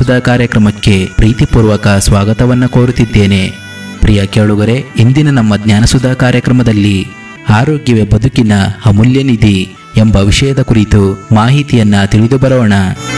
ಜ್ಞಾನಸುಧಾ ಕಾರ್ಯಕ್ರಮಕ್ಕೆ ಪ್ರೀತಿಪೂರ್ವಕ ಸ್ವಾಗತವನ್ನು ಕೋರುತ್ತಿದ್ದೇನೆ ಪ್ರಿಯ ಕೇಳುಗರೆ ಇಂದಿನ ನಮ್ಮ ಜ್ಞಾನಸುಧಾ ಕಾರ್ಯಕ್ರಮದಲ್ಲಿ ಆರೋಗ್ಯವೇ ಬದುಕಿನ ಅಮೂಲ್ಯ ನಿಧಿ ಎಂಬ ವಿಷಯದ ಕುರಿತು ಮಾಹಿತಿಯನ್ನ ತಿಳಿದು ಬರೋಣ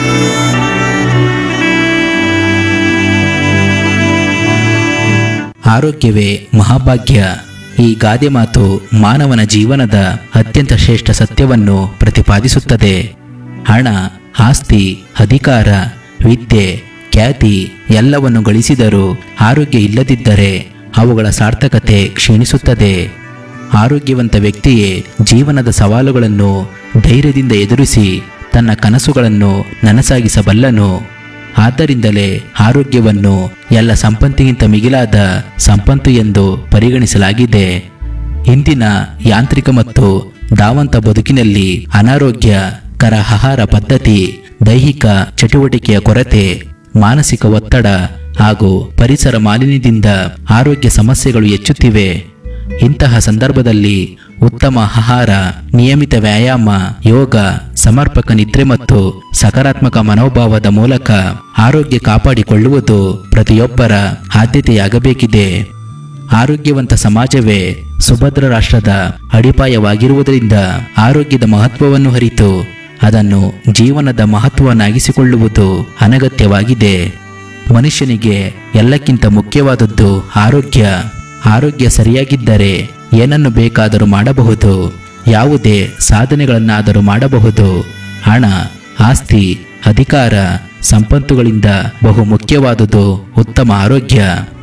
ಆರೋಗ್ಯವೇ ಮಹಾಭಾಗ್ಯ ಈ ಗಾದೆ ಮಾತು ಮಾನವನ ಜೀವನದ ಅತ್ಯಂತ ಶ್ರೇಷ್ಠ ಸತ್ಯವನ್ನು ಪ್ರತಿಪಾದಿಸುತ್ತದೆ ಹಣ ಆಸ್ತಿ ಅಧಿಕಾರ ವಿದ್ಯೆ ಖ್ಯಾತಿ ಎಲ್ಲವನ್ನು ಗಳಿಸಿದರೂ ಆರೋಗ್ಯ ಇಲ್ಲದಿದ್ದರೆ ಅವುಗಳ ಸಾರ್ಥಕತೆ ಕ್ಷೀಣಿಸುತ್ತದೆ ಆರೋಗ್ಯವಂತ ವ್ಯಕ್ತಿಯೇ ಜೀವನದ ಸವಾಲುಗಳನ್ನು ಧೈರ್ಯದಿಂದ ಎದುರಿಸಿ ತನ್ನ ಕನಸುಗಳನ್ನು ನನಸಾಗಿಸಬಲ್ಲನು ಆದ್ದರಿಂದಲೇ ಆರೋಗ್ಯವನ್ನು ಎಲ್ಲ ಸಂಪತ್ತಿಗಿಂತ ಮಿಗಿಲಾದ ಸಂಪತ್ತು ಎಂದು ಪರಿಗಣಿಸಲಾಗಿದೆ ಇಂದಿನ ಯಾಂತ್ರಿಕ ಮತ್ತು ಧಾವಂತ ಬದುಕಿನಲ್ಲಿ ಅನಾರೋಗ್ಯ ಕರ ಆಹಾರ ಪದ್ಧತಿ ದೈಹಿಕ ಚಟುವಟಿಕೆಯ ಕೊರತೆ ಮಾನಸಿಕ ಒತ್ತಡ ಹಾಗೂ ಪರಿಸರ ಮಾಲಿನ್ಯದಿಂದ ಆರೋಗ್ಯ ಸಮಸ್ಯೆಗಳು ಹೆಚ್ಚುತ್ತಿವೆ ಇಂತಹ ಸಂದರ್ಭದಲ್ಲಿ ಉತ್ತಮ ಆಹಾರ ನಿಯಮಿತ ವ್ಯಾಯಾಮ ಯೋಗ ಸಮರ್ಪಕ ನಿದ್ರೆ ಮತ್ತು ಸಕಾರಾತ್ಮಕ ಮನೋಭಾವದ ಮೂಲಕ ಆರೋಗ್ಯ ಕಾಪಾಡಿಕೊಳ್ಳುವುದು ಪ್ರತಿಯೊಬ್ಬರ ಆದ್ಯತೆಯಾಗಬೇಕಿದೆ ಆರೋಗ್ಯವಂತ ಸಮಾಜವೇ ಸುಭದ್ರ ರಾಷ್ಟ್ರದ ಅಡಿಪಾಯವಾಗಿರುವುದರಿಂದ ಆರೋಗ್ಯದ ಮಹತ್ವವನ್ನು ಅರಿತು ಅದನ್ನು ಜೀವನದ ಮಹತ್ವವನ್ನಾಗಿಸಿಕೊಳ್ಳುವುದು ಅನಗತ್ಯವಾಗಿದೆ ಮನುಷ್ಯನಿಗೆ ಎಲ್ಲಕ್ಕಿಂತ ಮುಖ್ಯವಾದದ್ದು ಆರೋಗ್ಯ ಆರೋಗ್ಯ ಸರಿಯಾಗಿದ್ದರೆ ಏನನ್ನು ಬೇಕಾದರೂ ಮಾಡಬಹುದು ಯಾವುದೇ ಸಾಧನೆಗಳನ್ನಾದರೂ ಮಾಡಬಹುದು ಹಣ ಆಸ್ತಿ ಅಧಿಕಾರ ಸಂಪತ್ತುಗಳಿಂದ ಬಹು ಮುಖ್ಯವಾದುದು ಉತ್ತಮ ಆರೋಗ್ಯ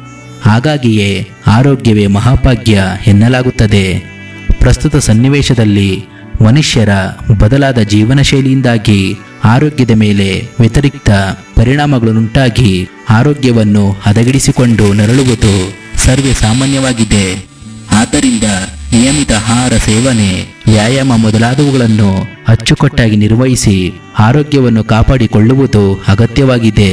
ಹಾಗಾಗಿಯೇ ಆರೋಗ್ಯವೇ ಮಹಾಭಾಗ್ಯ ಎನ್ನಲಾಗುತ್ತದೆ ಪ್ರಸ್ತುತ ಸನ್ನಿವೇಶದಲ್ಲಿ ಮನುಷ್ಯರ ಬದಲಾದ ಜೀವನ ಶೈಲಿಯಿಂದಾಗಿ ಆರೋಗ್ಯದ ಮೇಲೆ ವ್ಯತಿರಿಕ್ತ ಪರಿಣಾಮಗಳುಂಟಾಗಿ ಆರೋಗ್ಯವನ್ನು ಹದಗೆಡಿಸಿಕೊಂಡು ನರಳುವುದು ಸರ್ವೇ ಸಾಮಾನ್ಯವಾಗಿದೆ ಆದ್ದರಿಂದ ನಿಯಮಿತ ಆಹಾರ ಸೇವನೆ ವ್ಯಾಯಾಮ ಮೊದಲಾದವುಗಳನ್ನು ಅಚ್ಚುಕಟ್ಟಾಗಿ ನಿರ್ವಹಿಸಿ ಆರೋಗ್ಯವನ್ನು ಕಾಪಾಡಿಕೊಳ್ಳುವುದು ಅಗತ್ಯವಾಗಿದೆ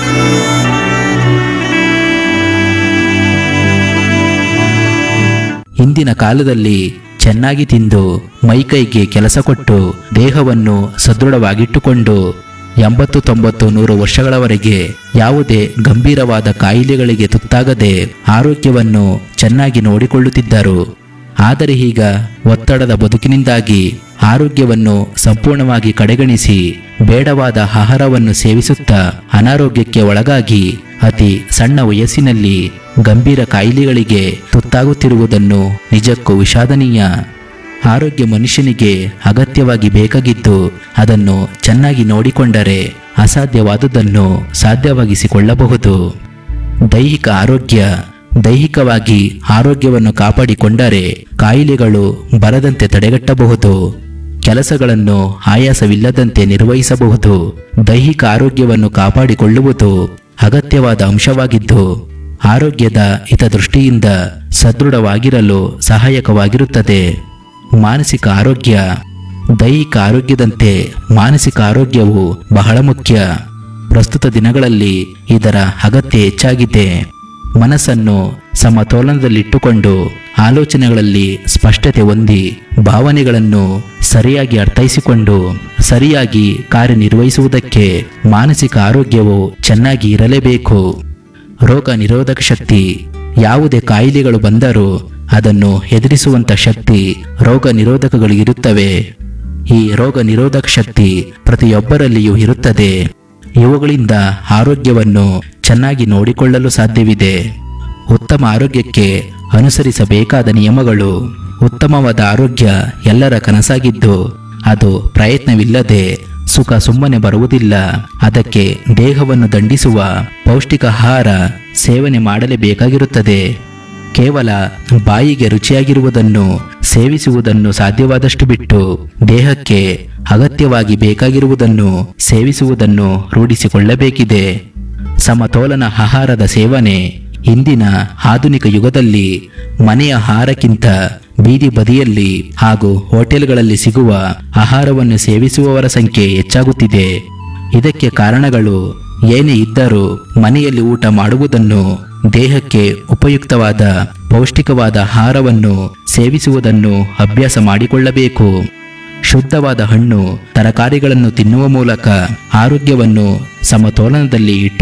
ಇಂದಿನ ಕಾಲದಲ್ಲಿ ಚೆನ್ನಾಗಿ ತಿಂದು ಮೈಕೈಗೆ ಕೆಲಸ ಕೊಟ್ಟು ದೇಹವನ್ನು ಸದೃಢವಾಗಿಟ್ಟುಕೊಂಡು ಎಂಬತ್ತು ತೊಂಬತ್ತು ನೂರು ವರ್ಷಗಳವರೆಗೆ ಯಾವುದೇ ಗಂಭೀರವಾದ ಕಾಯಿಲೆಗಳಿಗೆ ತುತ್ತಾಗದೆ ಆರೋಗ್ಯವನ್ನು ಚೆನ್ನಾಗಿ ನೋಡಿಕೊಳ್ಳುತ್ತಿದ್ದರು ಆದರೆ ಈಗ ಒತ್ತಡದ ಬದುಕಿನಿಂದಾಗಿ ಆರೋಗ್ಯವನ್ನು ಸಂಪೂರ್ಣವಾಗಿ ಕಡೆಗಣಿಸಿ ಬೇಡವಾದ ಆಹಾರವನ್ನು ಸೇವಿಸುತ್ತಾ ಅನಾರೋಗ್ಯಕ್ಕೆ ಒಳಗಾಗಿ ಅತಿ ಸಣ್ಣ ವಯಸ್ಸಿನಲ್ಲಿ ಗಂಭೀರ ಕಾಯಿಲೆಗಳಿಗೆ ತುತ್ತಾಗುತ್ತಿರುವುದನ್ನು ನಿಜಕ್ಕೂ ವಿಷಾದನೀಯ ಆರೋಗ್ಯ ಮನುಷ್ಯನಿಗೆ ಅಗತ್ಯವಾಗಿ ಬೇಕಾಗಿದ್ದು ಅದನ್ನು ಚೆನ್ನಾಗಿ ನೋಡಿಕೊಂಡರೆ ಅಸಾಧ್ಯವಾದುದನ್ನು ಸಾಧ್ಯವಾಗಿಸಿಕೊಳ್ಳಬಹುದು ದೈಹಿಕ ಆರೋಗ್ಯ ದೈಹಿಕವಾಗಿ ಆರೋಗ್ಯವನ್ನು ಕಾಪಾಡಿಕೊಂಡರೆ ಕಾಯಿಲೆಗಳು ಬರದಂತೆ ತಡೆಗಟ್ಟಬಹುದು ಕೆಲಸಗಳನ್ನು ಆಯಾಸವಿಲ್ಲದಂತೆ ನಿರ್ವಹಿಸಬಹುದು ದೈಹಿಕ ಆರೋಗ್ಯವನ್ನು ಕಾಪಾಡಿಕೊಳ್ಳುವುದು ಅಗತ್ಯವಾದ ಅಂಶವಾಗಿದ್ದು ಆರೋಗ್ಯದ ಹಿತದೃಷ್ಟಿಯಿಂದ ಸದೃಢವಾಗಿರಲು ಸಹಾಯಕವಾಗಿರುತ್ತದೆ ಮಾನಸಿಕ ಆರೋಗ್ಯ ದೈಹಿಕ ಆರೋಗ್ಯದಂತೆ ಮಾನಸಿಕ ಆರೋಗ್ಯವು ಬಹಳ ಮುಖ್ಯ ಪ್ರಸ್ತುತ ದಿನಗಳಲ್ಲಿ ಇದರ ಅಗತ್ಯ ಹೆಚ್ಚಾಗಿದೆ ಮನಸ್ಸನ್ನು ಸಮತೋಲನದಲ್ಲಿಟ್ಟುಕೊಂಡು ಆಲೋಚನೆಗಳಲ್ಲಿ ಸ್ಪಷ್ಟತೆ ಹೊಂದಿ ಭಾವನೆಗಳನ್ನು ಸರಿಯಾಗಿ ಅರ್ಥೈಸಿಕೊಂಡು ಸರಿಯಾಗಿ ಕಾರ್ಯನಿರ್ವಹಿಸುವುದಕ್ಕೆ ಮಾನಸಿಕ ಆರೋಗ್ಯವು ಚೆನ್ನಾಗಿ ಇರಲೇಬೇಕು ರೋಗ ನಿರೋಧಕ ಶಕ್ತಿ ಯಾವುದೇ ಕಾಯಿಲೆಗಳು ಬಂದರೂ ಅದನ್ನು ಎದುರಿಸುವಂತ ಶಕ್ತಿ ರೋಗ ನಿರೋಧಕಗಳಿಗಿರುತ್ತವೆ ಈ ರೋಗ ನಿರೋಧಕ ಶಕ್ತಿ ಪ್ರತಿಯೊಬ್ಬರಲ್ಲಿಯೂ ಇರುತ್ತದೆ ಇವುಗಳಿಂದ ಆರೋಗ್ಯವನ್ನು ಚೆನ್ನಾಗಿ ನೋಡಿಕೊಳ್ಳಲು ಸಾಧ್ಯವಿದೆ ಉತ್ತಮ ಆರೋಗ್ಯಕ್ಕೆ ಅನುಸರಿಸಬೇಕಾದ ನಿಯಮಗಳು ಉತ್ತಮವಾದ ಆರೋಗ್ಯ ಎಲ್ಲರ ಕನಸಾಗಿದ್ದು ಅದು ಪ್ರಯತ್ನವಿಲ್ಲದೆ ಸುಖ ಸುಮ್ಮನೆ ಬರುವುದಿಲ್ಲ ಅದಕ್ಕೆ ದೇಹವನ್ನು ದಂಡಿಸುವ ಪೌಷ್ಟಿಕ ಆಹಾರ ಸೇವನೆ ಮಾಡಲೇಬೇಕಾಗಿರುತ್ತದೆ ಕೇವಲ ಬಾಯಿಗೆ ರುಚಿಯಾಗಿರುವುದನ್ನು ಸೇವಿಸುವುದನ್ನು ಸಾಧ್ಯವಾದಷ್ಟು ಬಿಟ್ಟು ದೇಹಕ್ಕೆ ಅಗತ್ಯವಾಗಿ ಬೇಕಾಗಿರುವುದನ್ನು ಸೇವಿಸುವುದನ್ನು ರೂಢಿಸಿಕೊಳ್ಳಬೇಕಿದೆ ಸಮತೋಲನ ಆಹಾರದ ಸೇವನೆ ಇಂದಿನ ಆಧುನಿಕ ಯುಗದಲ್ಲಿ ಮನೆಯ ಆಹಾರಕ್ಕಿಂತ ಬೀದಿ ಬದಿಯಲ್ಲಿ ಹಾಗೂ ಹೋಟೆಲ್ಗಳಲ್ಲಿ ಸಿಗುವ ಆಹಾರವನ್ನು ಸೇವಿಸುವವರ ಸಂಖ್ಯೆ ಹೆಚ್ಚಾಗುತ್ತಿದೆ ಇದಕ್ಕೆ ಕಾರಣಗಳು ಏನೇ ಇದ್ದರೂ ಮನೆಯಲ್ಲಿ ಊಟ ಮಾಡುವುದನ್ನು ದೇಹಕ್ಕೆ ಉಪಯುಕ್ತವಾದ ಪೌಷ್ಟಿಕವಾದ ಆಹಾರವನ್ನು ಸೇವಿಸುವುದನ್ನು ಅಭ್ಯಾಸ ಮಾಡಿಕೊಳ್ಳಬೇಕು ಶುದ್ಧವಾದ ಹಣ್ಣು ತರಕಾರಿಗಳನ್ನು ತಿನ್ನುವ ಮೂಲಕ ಆರೋಗ್ಯವನ್ನು ಸಮತೋಲನದಲ್ಲಿ ಇಟ್ಟು